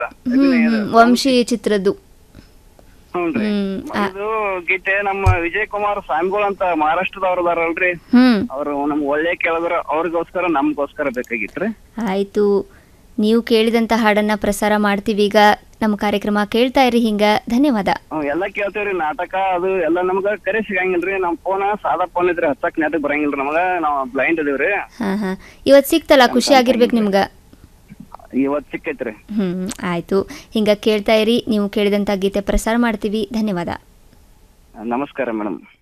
ಹ್ಮ್ ಹ್ಮ್ ವಂಶಿ ಚಿತ್ರದ್ದು ಹ್ಞೂನ್ರಿ ಹ್ಮ್ ಆ, ಇದು ಗೀತೆ ನಮ್ಮ ವಿಜಯ್ ಕುಮಾರ್ ಸ್ವಾಮಿಗಳು ಅಂತ ಮಹಾರಾಷ್ಟ್ರದವ್ರು ಅದಾರಲ್ರಿ ಹ್ಮ್ ಅವರು ನಮ್ಗೆ ಒಳ್ಳೆ ಕೇಳಿದ್ರ ಅವ್ರಿಗೋಸ್ಕರ ನಮ್ಗೋಸ್ಕರ ಬೇಕಾಗಿತ್ರಿ ಆಯ್ತು ನೀವು ಕೇಳಿದಂತ ಹಾಡನ್ನ ಪ್ರಸಾರ ಮಾಡ್ತೀವಿ ಈಗ ನಮ್ಮ ಕಾರ್ಯಕ್ರಮ ಕೇಳ್ತಾ ಇರಿ ಹಿಂಗ ಧನ್ಯವಾದ ಹ್ಮ್, ಎಲ್ಲಾ ಕೇಳ್ತೇವ್ರಿ ನಾಟಕ ಅದು ಎಲ್ಲ ನಮ್ಗ ಕರೆ ಸಿಗಂಗಿಲ್ರಿ ನಮ್ ಫೋನ್ ಸಾದಾ ಫೋನ್ ಇದ್ರಿ ಹಚ್ಚಕ್ ನೆಟಕ್ ಬರಂಗಿಲ್ರಿ ನಮಗ ನಾವ್ ಬ್ಲೈಂಡ್ ಇದೀವ್ರಿ ಹಾ ಹಾ ಇವತ್ತು ಸಿಕ್ತಲ್ಲ ಖುಷಿ ಆಗಿರ್ಬೇಕು ನಿಮ್ಗ ಇವತ್ ಸಿಕ್ಕೈತ್ರಿ ಹ್ಮ್ ಆಯ್ತು ಹಿಂಗ ಕೇಳ್ತಾ ಇರಿ ನೀವು ಕೇಳಿದಂತ ಗೀತೆ ಪ್ರಸಾರ ಮಾಡ್ತೀವಿ ಧನ್ಯವಾದ ನಮಸ್ಕಾರ ಮೇಡಮ್